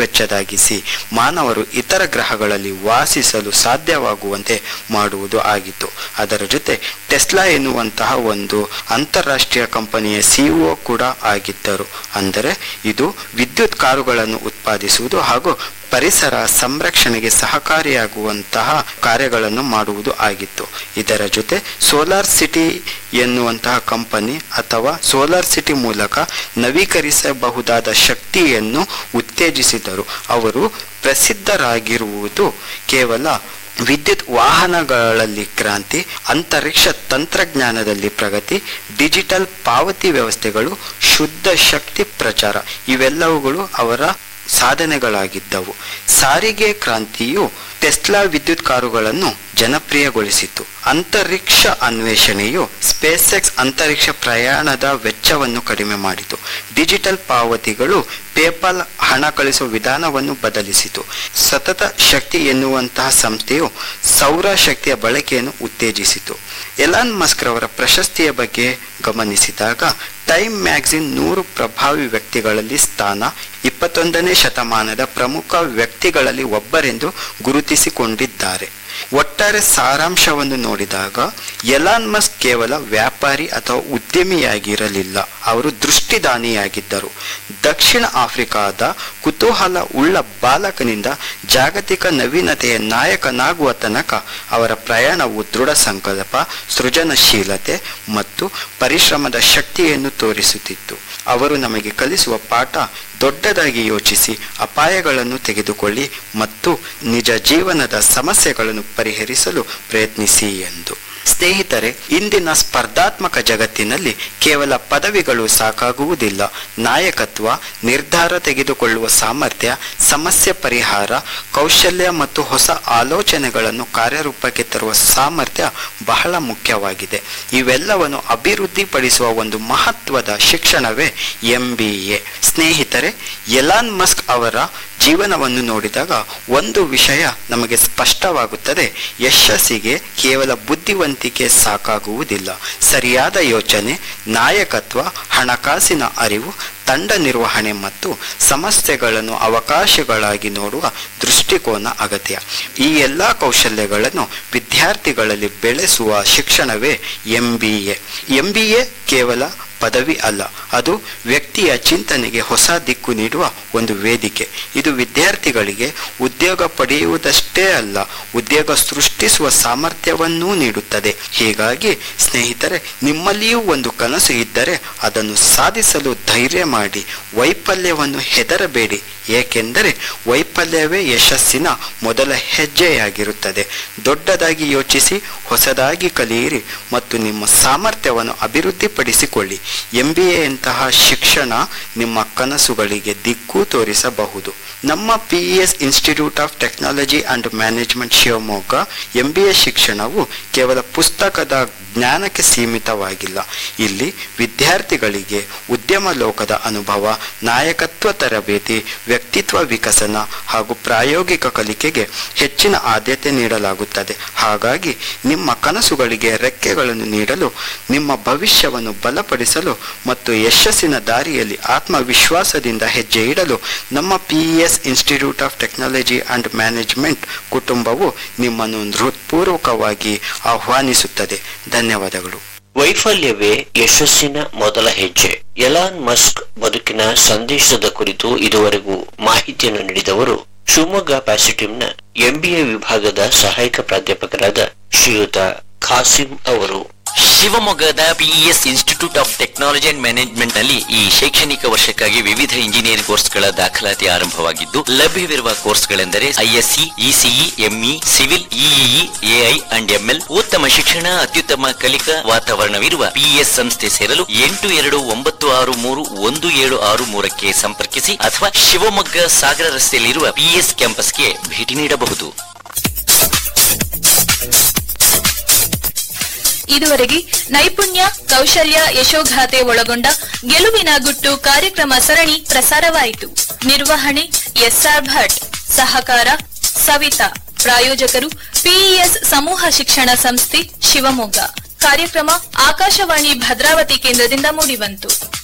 ವೆಚ್ಚದಾಗಿಸಿ ಮಾನವರು ಇತರ ಗ್ರಹಗಳಲ್ಲಿ ವಾಸಿಸಲು ಸಾಧ್ಯವಾಗುವಂತೆ ಮಾಡುವುದು ಆಗಿತ್ತು ಅದರ ಜೊತೆ ಟೆಸ್ಲಾ ಎನ್ನುವಂತಹ ಒಂದು ಅಂತಾರಾಷ್ಟ್ರೀಯ ಕಂಪನಿಯ ಸಿಇಒ ಕೂಡ ಆಗಿದ್ದರು ಅಂದರೆ ಇದು ವಿದ್ಯುತ್ ಕಾರುಗಳನ್ನು ಉತ್ಪಾದಿಸುವುದು ಹಾಗೂ ಪರಿಸರ ಸಂರಕ್ಷಣೆಗೆ ಸಹಕಾರಿಯಾಗುವಂತಹ ಕಾರ್ಯಗಳನ್ನು ಮಾಡುವುದು ಆಗಿತ್ತು ಇದರ ಜೊತೆ ಸೋಲಾರ್ ಸಿಟಿ ಎನ್ನುವಂತಹ ಕಂಪನಿ ಅಥವಾ ಸೋಲಾರ್ ಸಿಟಿ ಮೂಲಕ ನವೀಕರಿಸಬಹುದಾದ ಶಕ್ತಿಯನ್ನು ಉತ್ತೇಜಿಸಿದರು ಅವರು ಪ್ರಸಿದ್ಧರಾಗಿರುವುದು ಕೇವಲ ವಿದ್ಯುತ್ ವಾಹನಗಳಲ್ಲಿ ಕ್ರಾಂತಿ ಅಂತರಿಕ್ಷ ತಂತ್ರಜ್ಞಾನದಲ್ಲಿ ಪ್ರಗತಿ ಡಿಜಿಟಲ್ ಪಾವತಿ ವ್ಯವಸ್ಥೆಗಳು ಶುದ್ಧ ಶಕ್ತಿ ಪ್ರಚಾರ ಇವೆಲ್ಲವುಗಳು ಅವರ ಸಾಧನೆಗಳಾಗಿದ್ದವು ಸಾರಿಗೆ ಕ್ರಾಂತಿಯು ಟೆಸ್ಲಾ ವಿದ್ಯುತ್ ಕಾರುಗಳನ್ನು ಜನಪ್ರಿಯಗೊಳಿಸಿತು ಅಂತರಿಕ್ಷ ಅನ್ವೇಷಣೆಯು ಸ್ಪೇಸ್ ಎಕ್ಸ್ ಅಂತರಿಕ್ಷ ಪ್ರಯಾಣದ ವೆಚ್ಚವನ್ನು ಕಡಿಮೆ ಮಾಡಿತು ಡಿಜಿಟಲ್ ಪಾವತಿಗಳು ಪೇಪಾಲ್ ಹಣ ಕಳಿಸುವ ವಿಧಾನವನ್ನು ಬದಲಿಸಿತು ಸತತ ಶಕ್ತಿ ಎನ್ನುವಂತಹ ಸಂಸ್ಥೆಯು ಸೌರ ಶಕ್ತಿಯ ಬಳಕೆಯನ್ನು ಉತ್ತೇಜಿಸಿತು ಎಲಾನ್ ಮಸ್ಕ್ ರವರ ಪ್ರಶಸ್ತಿಯ ಬಗ್ಗೆ ಗಮನಿಸಿದಾಗ ಟೈಮ್ ಮ್ಯಾಗಝಿನ್ ನೂರು ಪ್ರಭಾವಿ ವ್ಯಕ್ತಿಗಳಲ್ಲಿ ಸ್ಥಾನ ಇಪ್ಪತ್ತೊಂದನೇ ಶತಮಾನದ ಪ್ರಮುಖ ವ್ಯಕ್ತಿಗಳಲ್ಲಿ ಒಬ್ಬರೆಂದು ಗುರುತಿಸಿಕೊಂಡಿದ್ದಾರೆ ಒಟ್ಟಾರೆ ಸಾರಾಂಶವನ್ನು ನೋಡಿದಾಗ ಎಲಾನ್ ಮಸ್ಕ್ ಕೇವಲ ವ್ಯಾಪಾರಿ ಅಥವಾ ಉದ್ಯಮಿಯಾಗಿರಲಿಲ್ಲ ಅವರು ದೃಷ್ಟಿದಾನಿಯಾಗಿದ್ದರು ದಕ್ಷಿಣ ಆಫ್ರಿಕಾದ ಕುತೂಹಲ ಉಳ್ಳ ಬಾಲಕನಿಂದ ಜಾಗತಿಕ ನವೀನತೆಯ ನಾಯಕನಾಗುವ ತನಕ ಅವರ ಪ್ರಯಾಣವು ದೃಢ ಸಂಕಲ್ಪ ಸೃಜನಶೀಲತೆ ಮತ್ತು ಪರಿಶ್ರಮದ ಶಕ್ತಿಯನ್ನು ತೋರಿಸುತ್ತಿತ್ತು ಅವರು ನಮಗೆ ಕಲಿಸುವ ಪಾಠ ದೊಡ್ಡದಾಗಿ ಯೋಚಿಸಿ ಅಪಾಯಗಳನ್ನು ತೆಗೆದುಕೊಳ್ಳಿ ಮತ್ತು ನಿಜ ಜೀವನದ ಸಮಸ್ಯೆಗಳನ್ನು ಪರಿಹರಿಸಲು ಪ್ರಯತ್ನಿಸಿ ಎಂದು ಸ್ನೇಹಿತರೆ ಇಂದಿನ ಸ್ಪರ್ಧಾತ್ಮಕ ಜಗತ್ತಿನಲ್ಲಿ ಕೇವಲ ಪದವಿಗಳು ಸಾಕಾಗುವುದಿಲ್ಲ ನಾಯಕತ್ವ ನಿರ್ಧಾರ ತೆಗೆದುಕೊಳ್ಳುವ ಸಾಮರ್ಥ್ಯ ಸಮಸ್ಯೆ ಪರಿಹಾರ ಕೌಶಲ್ಯ ಮತ್ತು ಹೊಸ ಆಲೋಚನೆಗಳನ್ನು ಕಾರ್ಯರೂಪಕ್ಕೆ ತರುವ ಸಾಮರ್ಥ್ಯ ಬಹಳ ಮುಖ್ಯವಾಗಿದೆ ಇವೆಲ್ಲವನ್ನು ಅಭಿವೃದ್ಧಿಪಡಿಸುವ ಒಂದು ಮಹತ್ವದ ಶಿಕ್ಷಣವೇ ಎಂ ಬಿ ಎ ಸ್ನೇಹಿತರೆ ಎಲಾನ್ ಮಸ್ಕ್ ಅವರ ಜೀವನವನ್ನು ನೋಡಿದಾಗ ಒಂದು ವಿಷಯ ನಮಗೆ ಸ್ಪಷ್ಟವಾಗುತ್ತದೆ ಯಶಸ್ಸಿಗೆ ಕೇವಲ ಬುದ್ಧಿವಂತಿಕೆ ಸಾಕಾಗುವುದಿಲ್ಲ ಸರಿಯಾದ ಯೋಚನೆ ನಾಯಕತ್ವ ಹಣಕಾಸಿನ ಅರಿವು ತಂಡ ನಿರ್ವಹಣೆ ಮತ್ತು ಸಮಸ್ಯೆಗಳನ್ನು ಅವಕಾಶಗಳಾಗಿ ನೋಡುವ ದೃಷ್ಟಿಕೋನ ಅಗತ್ಯ ಈ ಎಲ್ಲ ಕೌಶಲ್ಯಗಳನ್ನು ವಿದ್ಯಾರ್ಥಿಗಳಲ್ಲಿ ಬೆಳೆಸುವ ಶಿಕ್ಷಣವೇ M B A M B A ಕೇವಲ ಪದವಿ ಅಲ್ಲ ಅದು ವ್ಯಕ್ತಿಯ ಚಿಂತನೆಗೆ ಹೊಸ ದಿಕ್ಕು ನೀಡುವ ಒಂದು ವೇದಿಕೆ ಇದು ವಿದ್ಯಾರ್ಥಿಗಳಿಗೆ ಉದ್ಯೋಗ ಪಡೆಯುವುದಷ್ಟೇ ಅಲ್ಲ ಉದ್ಯೋಗ ಸೃಷ್ಟಿಸುವ ಸಾಮರ್ಥ್ಯವನ್ನೂ ನೀಡುತ್ತದೆ ಹೀಗಾಗಿ ಸ್ನೇಹಿತರೆ ನಿಮ್ಮಲ್ಲಿಯೂ ಒಂದು ಕನಸು ಇದ್ದರೆ ಅದನ್ನು ಸಾಧಿಸಲು ಧೈರ್ಯ ಮಾಡಿ ವೈಫಲ್ಯವನ್ನು ಹೆದರಬೇಡಿ ಏಕೆಂದರೆ ವೈಫಲ್ಯವೇ ಯಶಸ್ಸಿನ ಮೊದಲ ಹೆಜ್ಜೆಯಾಗಿರುತ್ತದೆ ದೊಡ್ಡದಾಗಿ ಯೋಚಿಸಿ ಹೊಸದಾಗಿ ಕಲಿಯಿರಿ ಮತ್ತು ನಿಮ್ಮ ಸಾಮರ್ಥ್ಯವನ್ನು ಅಭಿವೃದ್ಧಿಪಡಿಸಿಕೊಳ್ಳಿ ಎಂ ಬಿ ಎಯಂತಹ ಶಿಕ್ಷಣ ನಿಮ್ಮ ಕನಸುಗಳಿಗೆ ದಿಕ್ಕು ತೋರಿಸಬಹುದು ನಮ್ಮ P S institute of technology and management Shivamogga M B A ಶಿಕ್ಷಣವು ಕೇವಲ ಪುಸ್ತಕದ ಜ್ಞಾನಕ್ಕೆ ಸೀಮಿತವಾಗಿಲ್ಲ ಇಲ್ಲಿ ವಿದ್ಯಾರ್ಥಿಗಳಿಗೆ ಉದ್ಯಮ ಲೋಕದ ಅನುಭವ ನಾಯಕತ್ವ ತರಬೇತಿ ವ್ಯಕ್ತಿತ್ವ ವಿಕಸನ ಹಾಗೂ ಪ್ರಾಯೋಗಿಕ ಕಲಿಕೆಗೆ ಹೆಚ್ಚಿನ ಆದ್ಯತೆ ನೀಡಲಾಗುತ್ತದೆ ಹಾಗಾಗಿ ನಿಮ್ಮ ಕನಸುಗಳಿಗೆ ರೆಕ್ಕೆಗಳನ್ನು ನೀಡಲು ನಿಮ್ಮ ಭವಿಷ್ಯವನ್ನು ಬಲಪಡಿಸಲು ಮತ್ತು ಯಶಸ್ಸಿನ ದಾರಿಯಲ್ಲಿ ಆತ್ಮವಿಶ್ವಾಸದಿಂದ ಹೆಜ್ಜೆ ಇಡಲು ನಮ್ಮ P S institute of technology and management ಕುಟುಂಬವು ನಿಮ್ಮನ್ನು ಹೃತ್ಪೂರ್ವಕವಾಗಿ ಆಹ್ವಾನಿಸುತ್ತದೆ ಧನ್ಯವಾದಗಳು ವೈಫಲ್ಯವೇ ಯಶಸ್ಸಿನ ಮೊದಲ ಹೆಜ್ಜೆ ಎಲಾನ್ ಮಸ್ಕ್ ಬದುಕಿನ ಸಂದೇಶದ ಕುರಿತು ಇದುವರೆಗೂ ಮಾಹಿತಿಯನ್ನು ನೀಡಿದವರು ಶಿವಮೊಗ್ಗ ಪ್ಯಾಸಿಟಿವ್ನ ಎಂಬಿಎ ವಿಭಾಗದ ಸಹಾಯಕ ಪ್ರಾಧ್ಯಾಪಕರಾದ ಶ್ರೀಯುತ ಖಾಸಿಂ ಅವರು ಶಿವಮೊಗ್ಗದ PES institute of technology and management ನಲ್ಲಿ ಈ ಶೈಕ್ಷಣಿಕ ವರ್ಷಕ್ಕಾಗಿ ವಿವಿಧ ಇಂಜಿನಿಯರಿಂಗ್ ಕೋರ್ಸ್ಗಳ ದಾಖಲಾತಿ ಆರಂಭವಾಗಿದ್ದು ಲಭ್ಯವಿರುವ ಕೋರ್ಸ್ಗಳೆಂದರೆ ISC ECE ME civil EEE AI and ML ಉತ್ತಮ ಶಿಕ್ಷಣ ಅತ್ಯುತ್ತಮ ಕಲಿಕಾ ವಾತಾವರಣವಿರುವ ಪಿಇಎಸ್ ಸಂಸ್ಥೆ ಸೇರಲು ಎಂಟು ಎರಡು ಒಂಬತ್ತು ಆರು ಮೂರು ಒಂದು ಏಳು ಆರು ಮೂರಕ್ಕೆ ಸಂಪರ್ಕಿಸಿ ಅಥವಾ ಶಿವಮೊಗ್ಗ ಸಾಗರ ರಸ್ತೆಯಲ್ಲಿರುವ ಪಿಇಎಸ್ ಕ್ಯಾಂಪಸ್ಗೆ ಭೇಟಿ ನೀಡಬಹುದು ಇದುವರೆಗೆ ನೈಪುಣ್ಯ ಕೌಶಲ್ಯ ಯಶೋಗಾಥೆ ಒಳಗೊಂಡ ಗೆಲುವಿನ ಗುಟ್ಟು ಕಾರ್ಯಕ್ರಮ ಸರಣಿ ಪ್ರಸಾರವಾಯಿತು ನಿರ್ವಹಣೆ ಎಸ್ಆರ್ ಭಟ್ ಸಹಕಾರ ಸವಿತಾ ಪ್ರಾಯೋಜಕರು ಪಿಇಎಸ್ ಸಮೂಹ ಶಿಕ್ಷಣ ಸಂಸ್ಥೆ ಶಿವಮೊಗ್ಗ ಕಾರ್ಯಕ್ರಮ ಆಕಾಶವಾಣಿ ಭದ್ರಾವತಿ ಕೇಂದ್ರದಿಂದ ಮೂಡಿಬಂತು